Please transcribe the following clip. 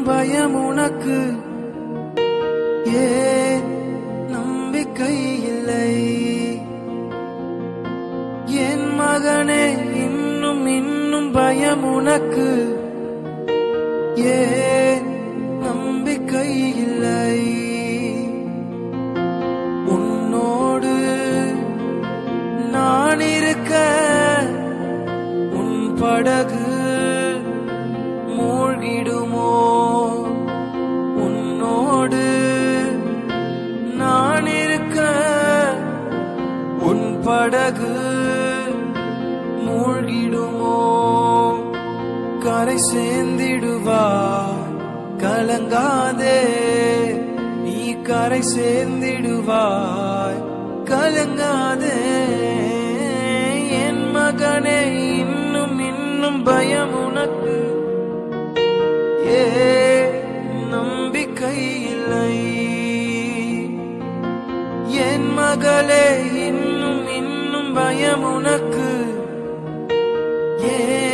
பயம் உனக்கு ஏ நம்பிக்கை இல்லை என் மகனே இன்னும் இன்னும் பயம் உனக்கு ஏ நம்பிக்கை இல்லை உன்னோடு நான் இருக்க உன் படகு மூழ்கிடுமோ உன்னோடு நான் இருக்க உன் படகு மூழ்கிடுமோ கரை சேர்ந்திடுவா கலங்காதே நீ கரை சேர்ந்திடுவாய் கலங்காதே என் மகனே இன்னும் இன்னும் பயம் உனக்கு ஏ நம்பிக்கை இல்லை என் மகளே இன்னும் இன்னும் பயம் உனக்கு ஏ